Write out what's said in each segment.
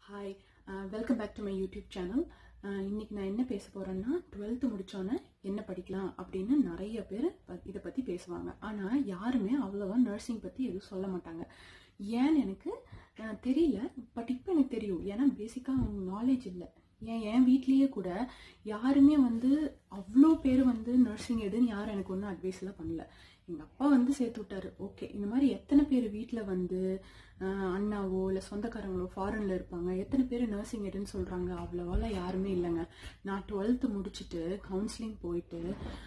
hi welcome back to my YouTube channel இன்னைக்கு நான் என்ன பேச போகிறேன்னா டுவெல்த்து முடித்தோன்னே என்ன படிக்கலாம் அப்படின்னு நிறைய பேர் இதை பற்றி பேசுவாங்க ஆனால் யாருமே அவ்வளோவா நர்சிங் பற்றி எதுவும் சொல்ல மாட்டாங்க ஏன்னு எனக்கு அஹ், தெரியல பட் இப்போ எனக்கு தெரியும் ஏன்னா பேசிக்காக அவங்க நாலேஜ் இல்லை ஏன் என் வீட்லேயே கூட யாருமே வந்து அவ்வளோ பேர் வந்து நர்சிங் எடுன்னு யாரும் எனக்கு ஒன்றும் அட்வைஸ்லாம் பண்ணல எங்கள் அப்பா வந்து சேர்த்து விட்டாரு ஓகே இந்த மாதிரி எத்தனை பேர் வீட்டில் வந்து ஆஹ், அண்ணாவோ இல்லை சொந்தக்காரங்களோ ஃபாரினில் இருப்பாங்க எத்தனை பேர் நர்சிங் எடுன்னு சொல்கிறாங்க அவ்வளோவெல்லாம் யாருமே இல்லைங்க நான் டுவெல்த்து முடிச்சுட்டு கவுன்சிலிங் போயிட்டு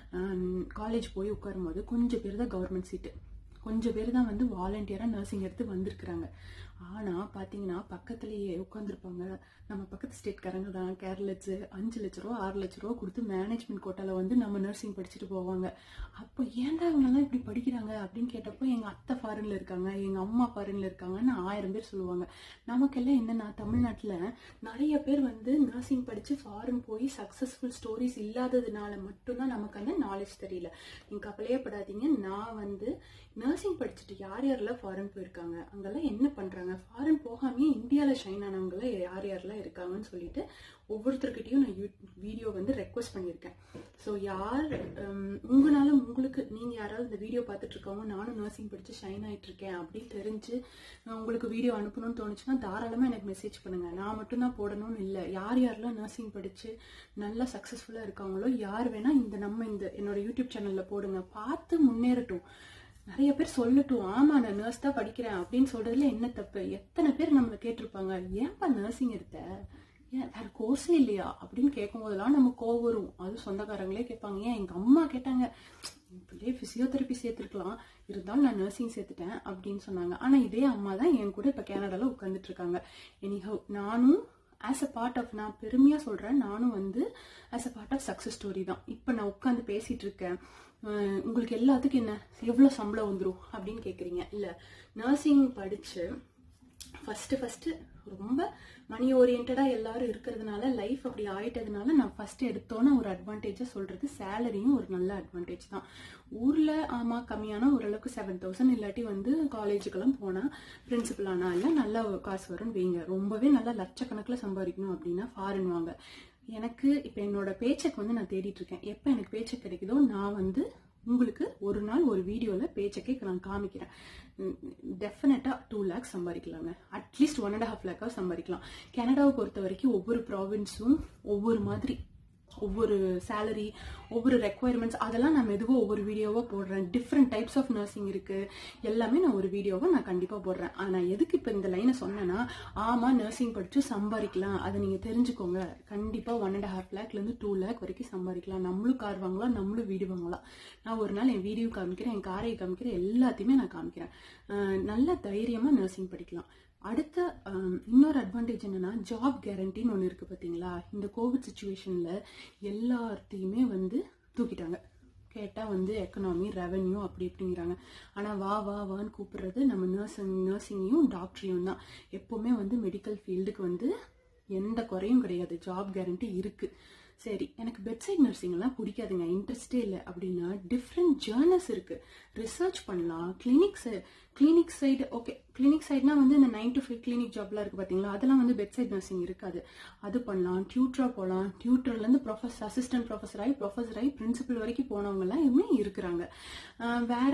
காலேஜ் போய் உட்காரும்போது கொஞ்சம் பேர் தான் கவர்மெண்ட் சீட்டு கொஞ்சம் பேர் தான் வந்து வாலண்டியராக நர்சிங் எடுத்து வந்திருக்கிறாங்க ஆனால் பார்த்தீங்கன்னா பக்கத்துலேயே உட்காந்துருப்பாங்க நம்ம பக்கத்து ஸ்டேட்காரங்க தான் கேரளச்சு அஞ்சு லட்ச ரூபா ஆறு லட்ச ரூபா கொடுத்து மேனேஜ்மெண்ட் கோட்டாவில் வந்து நம்ம நர்சிங் படிச்சுட்டு போவாங்க அப்போ ஏன்டா இவங்கெல்லாம் இப்படி படிக்கிறாங்க அப்படின்னு கேட்டப்போ எங்கள் அத்தை ஃபாரினில் இருக்காங்க எங்கள் அம்மா ஃபாரினில் இருக்காங்கன்னு ஆயிரம் பேர் சொல்லுவாங்க நமக்கெல்லாம் என்னன்னா தமிழ்நாட்டில் நிறைய பேர் வந்து நர்சிங் படித்து ஃபாரின் போய் சக்ஸஸ்ஃபுல் ஸ்டோரிஸ் இல்லாததுனால மட்டும்தான் நமக்கு அந்த நாலேஜ் தெரியல நீங்கள் கவலையே படாதீங்க நான் வந்து நர்சிங் படிச்சுட்டு யார் யாரெல்லாம் ஃபாரின் போயிருக்காங்க அங்கெல்லாம் என்ன பண்ணுறாங்க ஃபாரின் போகாமே இந்தியாவில் ஷைன் ஆனவங்களாம் யார் யாரெல்லாம் இருக்காங்கன்னு சொல்லிட்டு ஒவ்வொருத்தர்கிட்டயும் நான் வீடியோ வந்து ரெக்வஸ்ட் பண்ணியிருக்கேன் ஸோ யார் உம், உங்களால உங்களுக்கு நீங்கள் யாராவது இந்த வீடியோ பார்த்துட்டு இருக்கவங்க நானும் நர்சிங் படித்து ஷைன் ஆயிட்டு இருக்கேன் அப்படின்னு தெரிஞ்சு நான் உங்களுக்கு வீடியோ அனுப்பணும்னு தோணுச்சுன்னா தாராளமாக எனக்கு மெசேஜ் பண்ணுங்கள் நான் மட்டும்தான் போடணும்னு இல்லை யார் யாரெல்லாம் நர்சிங் படித்து நல்லா சக்ஸஸ்ஃபுல்லாக இருக்காங்களோ யார் வேணால் இந்த நம்ம இந்த என்னோட யூடியூப் சேனலில் போடுங்க பார்த்து முன்னேறட்டும் நிறைய பேர் சொல்லட்டும் ஆமா நான் நர்ஸ் தான் படிக்கிறேன் அப்படின்னு சொல்றதுல என்ன தப்பு எத்தனை பேர் நம்மளை கேட்டிருப்பாங்க ஏன்பா நர்சிங் எடுத்த ஏன் வேற கோர்ஸே இல்லையா அப்படின்னு கேட்கும் போதெல்லாம் நம்ம கோவம் வரும் அது சொந்தக்காரங்களே கேட்பாங்க ஏன் எங்க அம்மா கேட்டாங்க என் பிள்ளைய பிசியோதெரப்பி சேர்த்துருக்கலாம் இருந்தாலும் நான் நர்சிங் சேர்த்துட்டேன் அப்படின்னு சொன்னாங்க ஆனா இதே அம்மா தான் என் கூட இப்ப கனடால உட்காந்துட்டு இருக்காங்க எனிஹவ் நானும் ஆஸ் அ பார்ட் ஆஃப் நான் பெருமையாக சொல்கிறேன் நானும் வந்து as a part of success story தான் இப்போ நான் உட்காந்து பேசிகிட்டு இருக்கேன் அஹ் உங்களுக்கு எல்லாத்துக்கும் என்ன எவ்வளோ சம்பளம் வந்துடும் அப்படின்னு கேட்குறீங்க இல்லை நர்சிங் படித்து ஃபஸ்ட்டு ஃபஸ்ட்டு ரொம்ப மணி ஓரியன்டாக எல்லாரும் இருக்கிறதுனால லைஃப் அப்படி ஆயிட்டதுனால நான் ஃபஸ்ட்டு எடுத்தோன்னே ஒரு அட்வான்டேஜாக சொல்கிறது சேலரியும் ஒரு நல்ல அட்வான்டேஜ் தான் ஊரில் ஆமாம் கம்மியான ஓரளவுக்கு செவன் தௌசண்ட் இல்லாட்டி வந்து காலேஜுக்கெல்லாம் போனால் பிரின்சிபல் ஆனால் இல்லை நல்ல காசு வரும்னு வைங்க ரொம்பவே நல்லா லட்சக்கணக்கில் சம்பாதிக்கணும் அப்படின்னா ஃபாரின் வாங்க எனக்கு இப்போ என்னோட பேச்சக் வந்து நான் தேடிட்டு இருக்கேன் எப்போ எனக்கு பேச்சக் கிடைக்குதோ நான் வந்து உங்களுக்கு ஒரு நாள் ஒரு வீடியோவில் பேச்சக்கே நான் காமிக்கிறேன் டெஃபினட்டாக டூ லேக்ஸ் சம்பாதிக்கலாங்க அட்லீஸ்ட் ஒன் அண்ட் ஹாஃப் லேக்காக சம்பாதிக்கலாம் கனடாவை பொறுத்த வரைக்கும் ஒவ்வொரு ப்ராவின்ஸும் ஒவ்வொரு மாதிரி ஒவ்வொரு சேலரி ஒவ்வொரு ரெக்குவயர்மெண்ட்ஸ் அதெல்லாம் நான் மெதுவாக ஒவ்வொரு வீடியோவாக போடுறேன் டிஃப்ரெண்ட் டைப்ஸ் ஆஃப் நர்சிங் இருக்குது எல்லாமே நான் ஒரு வீடியோவை நான் கண்டிப்பாக போடுறேன் ஆனால் எதுக்கு இப்போ இந்த லைனை சொன்னேன்னா ஆமாம் நர்சிங் படித்து சம்பாதிக்கலாம் அதை நீங்கள் தெரிஞ்சுக்கோங்க கண்டிப்பாக ஒன் அண்ட் ஹாஃப் லேக்லேருந்து டூ லேக் வரைக்கும் சம்பாதிக்கலாம் நம்மளும் கார் வாங்கலாம் நம்மளும் வீடு வாங்கலாம் நான் ஒரு நாள் என் வீடியோ காமிக்கிறேன் என் காரை காமிக்கிறேன் எல்லாத்தையுமே நான் காமிக்கிறேன் அஹ் நல்ல தைரியமாக நர்சிங் படிக்கலாம் அடுத்த ஆம், இன்னொரு அட்வான்டேஜ் என்னன்னா ஜாப் கேரண்டின்னு ஒன்று இருக்குது பார்த்தீங்களா இந்த கோவிட் சுச்சுவேஷனில் எல்லாத்தையுமே வந்து தூக்கிட்டாங்க கேட்டால் வந்து எக்கனாமி ரெவென்யூ அப்படி இப்படிங்கிறாங்க ஆனால் வா வா வான்னு கூப்பிடுறது நம்ம நர்சிங் நர்சிங்கையும் டாக்டரையும் தான் எப்போவுமே வந்து மெடிக்கல் ஃபீல்டுக்கு வந்து எந்த குறையும் கிடையாது ஜாப் கேரண்டி இருக்குது சரி எனக்கு பெட்சைட் நர்சிங்லாம் பிடிக்காதுங்க இன்ட்ரெஸ்டே இல்லை அப்படின்னா டிஃப்ரெண்ட் ஜேர்னல்ஸ் இருக்குது ரிசர்ச் பண்ணலாம் clinic clinic side okay clinic சைட்னா வந்து இந்த நைன் டு ஃபைவ் கிளினிக் ஜாப்லாம் இருக்குது பார்த்தீங்களா அதெல்லாம் வந்து பெட்சைட் நர்சிங் இருக்காது அது பண்ணலாம் டியூட்டரா போகலாம் டியூட்டர்லேருந்து ப்ரொஃபஸர் அசிஸ்டன்ட் ப்ரொஃபஸர் ஆகி ப்ரொஃபஸர் ஆகி பிரின்சிபல் வரைக்கும் போனவங்கலாம் இன்னும் இருக்கிறாங்க ஆஹ் வேற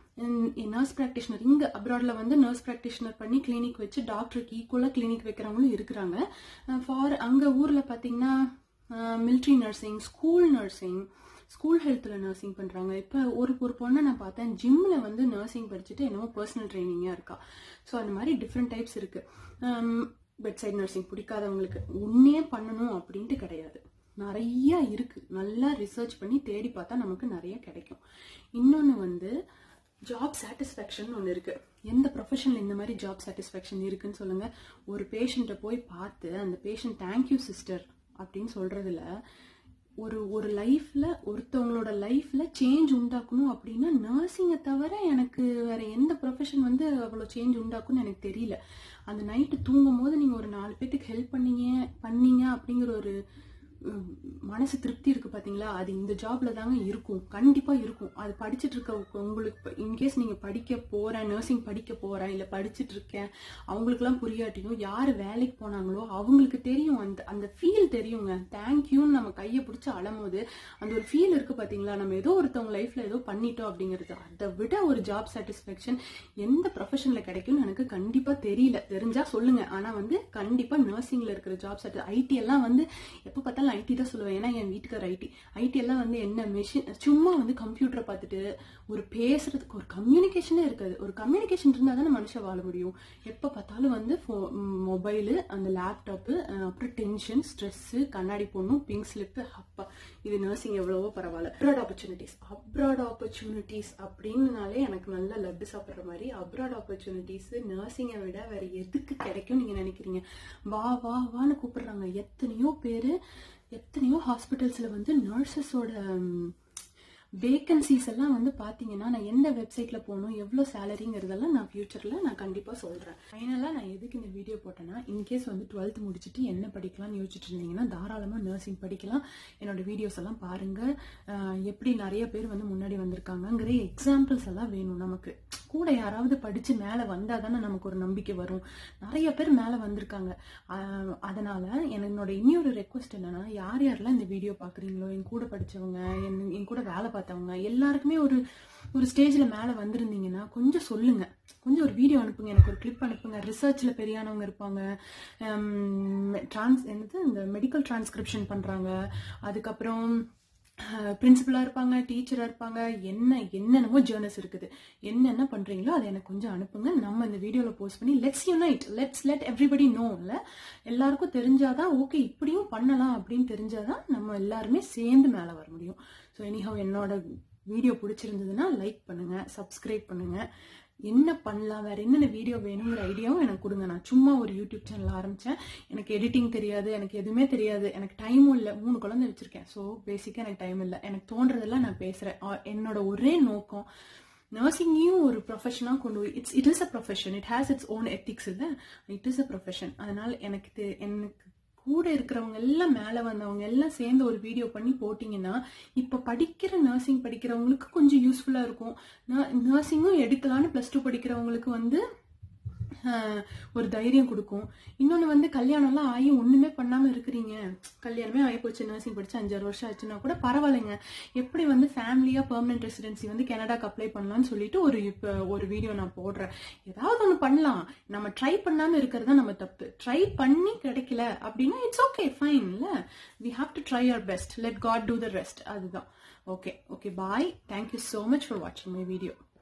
நர்ஸ் ப்ராக்டிஷனர் இங்கே அப்ராடில் வந்து நர்ஸ் ப்ராக்டிஷனர் பண்ணி கிளினிக் வச்சு டாக்டருக்கு ஈக்குவலாக கிளினிக் வைக்கிறவங்களும் இருக்கிறாங்க ஃபார் அங்கே ஊரில் பார்த்தீங்கன்னா military nursing school nursing school ஹெல்த்தில் நர்சிங் பண்ணுறாங்க இப்போ ஒரு ஒரு பொண்ணை நான் பார்த்தேன் ஜிம்மில் வந்து நர்சிங் படிச்சுட்டு என்னமோ பர்சனல் ட்ரைனிங்காக இருக்கா ஸோ அந்த மாதிரி டிஃப்ரெண்ட் டைப்ஸ் இருக்குது பெட்சைட் நர்சிங் பிடிக்காதவங்களுக்கு உன்னே பண்ணணும் அப்படின்ட்டு கிடையாது நிறைய இருக்குது நல்லா ரிசர்ச் பண்ணி தேடி பார்த்தா நமக்கு நிறைய கிடைக்கும் இன்னொன்று வந்து ஜாப் சாட்டிஸ்ஃபேக்ஷன் ஒன்று இருக்குது எந்த ப்ரொஃபஷனில் இந்த மாதிரி ஜாப் சாட்டிஸ்ஃபேக்ஷன் இருக்குன்னு சொல்லுங்கள் ஒரு பேஷண்ட்டை போய் பார்த்து அந்த பேஷண்ட் தேங்க்யூ சிஸ்டர் அப்படின்னு சொல்கிறதுல ஒரு ஒரு லைஃப்பில் ஒருத்தவங்களோட லைஃப்பில் சேஞ்ச் உண்டாக்கணும் அப்படின்னா நர்சிங்கை தவிர எனக்கு வேற எந்த ப்ரொஃபஷன் வந்து அவ்வளோ சேஞ்ச் உண்டாக்கும்னு எனக்கு தெரியல அந்த நைட்டு தூங்கும் போது நீங்கள் ஒரு நாலு பேத்துக்கு ஹெல்ப் பண்ணீங்க பண்ணீங்க அப்படிங்கிற ஒரு உம், மனசு திருப்தி இருக்கு பாத்தீங்களா அது இந்த ஜாப்ல தாங்க இருக்கும் கண்டிப்பா இருக்கும் அது படிச்சுட்டு இருக்க உங்களுக்கு இன்கேஸ் நீங்க படிக்க போறேன் நர்சிங் படிக்க போறேன் இல்ல படிச்சுட்டு இருக்கேன் அவங்களுக்குலாம் புரியாட்டியும் யார் வேலைக்கு போனாங்களோ அவங்களுக்கு தெரியும் அந்த அந்த ஃபீல் தெரியுங்க தேங்க்யூன்னு நம்ம கையை பிடிச்சி அழும்போது அந்த ஒரு ஃபீல் இருக்கு பாத்தீங்களா நம்ம ஏதோ ஒருத்தவங்க லைஃப்ல ஏதோ பண்ணிட்டோம் அப்படிங்கிறது அதை விட ஒரு ஜாப் சாட்டிஸ்ஃபேக்ஷன் எந்த ப்ரொஃபஷன்ல கிடைக்கும்னு எனக்கு கண்டிப்பா தெரியல தெரிஞ்சா சொல்லுங்க ஆனா வந்து கண்டிப்பா நர்சிங்ல இருக்கிற ஜாப் சாட்டி ஐடி எல்லாம் வந்து எப்ப பார்த்தாலும் ஐடி தான் சொல்லுவேன் ஏன்னா என் வீட்டுக்கார ஐடி ஐடி எல்லாம் வந்து என்ன மெஷின் சும்மா வந்து கம்ப்யூட்டரை பார்த்துட்டு ஒரு பேசுறதுக்கு ஒரு கம்யூனிகேஷனே இருக்காது ஒரு கம்யூனிகேஷன் இருந்தால் தானே மனுஷன் வாழ முடியும் எப்போ பார்த்தாலும் வந்து மொபைலு அந்த லேப்டாப்பு அப்புறம் டென்ஷன் ஸ்ட்ரெஸ்ஸு கண்ணாடி பொண்ணும் பிங்க் ஸ்லிப்பு அப்பா இது நர்சிங் எவ்வளவோ பரவாயில்ல அப்ராட் ஆப்பர்ச்சுனிட்டிஸ் அப்ராட் ஆப்பர்ச்சுனிட்டிஸ் அப்படின்னாலே எனக்கு நல்லா லட்டு சாப்பிட்ற மாதிரி அப்ராட் ஆப்பர்ச்சுனிட்டிஸ் நர்சிங்கை விட வேற எதுக்கு கிடைக்கும் நீங்க நினைக்கிறீங்க வா வா வான்னு கூப்பிடுறாங்க எத்தனையோ பேரு எத்தனையோ ஹாஸ்பிட்டல்ஸ்ல வந்து நர்சஸோட வேகன்சிஸ் எல்லாம் வந்து பாத்தீங்கன்னா நான் எந்த வெப்சைட்ல போகணும் எவ்வளோ சேலரிங்கிறதெல்லாம் நான் ஃபியூச்சர்ல நான் கண்டிப்பா சொல்றேன் ஃபைனலா நான் எதுக்கு இந்த வீடியோ போட்டேன்னா இன்கேஸ் வந்து டுவெல்த் முடிச்சுட்டு என்ன படிக்கலாம்னு யோசிச்சுட்டு இருந்தீங்கன்னா தாராளமா நர்சிங் படிக்கலாம் என்னோட வீடியோஸ் எல்லாம் பாருங்க அஹ் எப்படி நிறைய பேர் வந்து முன்னாடி வந்திருக்காங்கங்கிற எக்ஸாம்பிள்ஸ் எல்லாம் வேணும் நமக்கு கூட யாராவது படிச்சு மேல வந்தா தானே நமக்கு ஒரு நம்பிக்கை வரும் நிறைய பேர் மேல வந்திருக்காங்க ஆஹ் அதனால என்னோட இன்னொரு ரெக்வஸ்ட் என்னன்னா யார் யாரெல்லாம் இந்த வீடியோ பாக்குறீங்களோ என் கூட படிச்சவங்க என் என் கூட வேலை பார்த்தவங்க எல்லாருக்குமே ஒரு ஒரு ஸ்டேஜ்ல மேல வந்திருந்தீங்கன்னா கொஞ்சம் சொல்லுங்க கொஞ்சம் ஒரு வீடியோ அனுப்புங்க எனக்கு ஒரு கிளிப் அனுப்புங்க ரிசர்ச்ல பெரியானவங்க இருப்பாங்க டிரான்ஸ் என்னது இந்த மெடிக்கல் டிரான்ஸ்கிரிப்ஷன் பண்றாங்க அதுக்கப்புறம் பிரின்சிபலாக இருப்பாங்க டீச்சராக இருப்பாங்க என்ன என்னென்னமோ ஜேர்னல்ஸ் இருக்குது என்னென்ன பண்ணுறீங்களோ அதை எனக்கு கொஞ்சம் அனுப்புங்க நம்ம இந்த வீடியோவில் போஸ்ட் பண்ணி let's unite let's let everybody know இல்லை எல்லாருக்கும் தெரிஞ்சாதான் ஓகே இப்படியும் பண்ணலாம் அப்படின்னு தெரிஞ்சாதான் நம்ம எல்லாருமே சேர்ந்து மேலே வர முடியும் ஸோ எனிஹவ் என்னோட வீடியோ பிடிச்சிருந்ததுன்னா லைக் பண்ணுங்க சப்ஸ்கிரைப் பண்ணுங்க என்ன பண்ணலாம் வேற என்னென்ன வீடியோ வேணுங்கிற ஐடியாவும் எனக்கு கொடுங்க நான் சும்மா ஒரு யூடியூப் சேனல் ஆரம்பிச்சேன் எனக்கு எடிட்டிங் தெரியாது எனக்கு எதுவுமே தெரியாது எனக்கு டைமும் இல்லை மூணு குழந்தை வச்சிருக்கேன் ஸோ பேசிக்காக எனக்கு டைம் இல்லை எனக்கு தோன்றதெல்லாம் நான் பேசுறேன் ஆ, என்னோட ஒரே நோக்கம் நர்சிங்கையும் ஒரு ப்ரொஃபஷனாக கொண்டு போய் it's it is a profession it has its own ethics இல்லை இட் இஸ் அ ப்ரொஃபஷன் அதனால எனக்கு தெ- எனக்கு கூட இருக்கிறவங்க எல்லாம் மேலே வந்தவங்க எல்லாம் சேர்ந்து ஒரு வீடியோ பண்ணி போட்டிங்கன்னா இப்போ படிக்கிற நர்சிங் படிக்கிறவங்களுக்கு கொஞ்சம் யூஸ்ஃபுல்லாக இருக்கும் நர்சிங்கும் எடுக்கலான்னு ப்ளஸ் டூ படிக்கிறவங்களுக்கு வந்து ஆஹ், ஒரு தைரியம் கொடுக்கும் இன்னொன்று வந்து கல்யாணம்லாம் ஆகி ஒன்றுமே பண்ணாமல் இருக்கிறீங்க கல்யாணமே ஆகி போச்சு நர்சிங் படிச்சு அஞ்சாறு வருஷம் ஆச்சுன்னா கூட பரவாயில்லைங்க எப்படி வந்து ஃபேமிலியாக பெர்மனன்ட் ரெசிடென்சி வந்து கனடாக்கு அப்ளை பண்ணலாம்னு சொல்லிட்டு ஒரு இப்போ ஒரு வீடியோ நான் போடுறேன் ஏதாவது ஒன்று பண்ணலாம் நம்ம ட்ரை பண்ணாமல் இருக்கிறது தான் நம்ம தப்பு ட்ரை பண்ணி கிடைக்கல அப்படின்னா இட்ஸ் ஓகே ஃபைன் இல்லை we have to try our best let God do the rest அதுதான் okay okay bye thank you so much for வாட்சிங் மை வீடியோ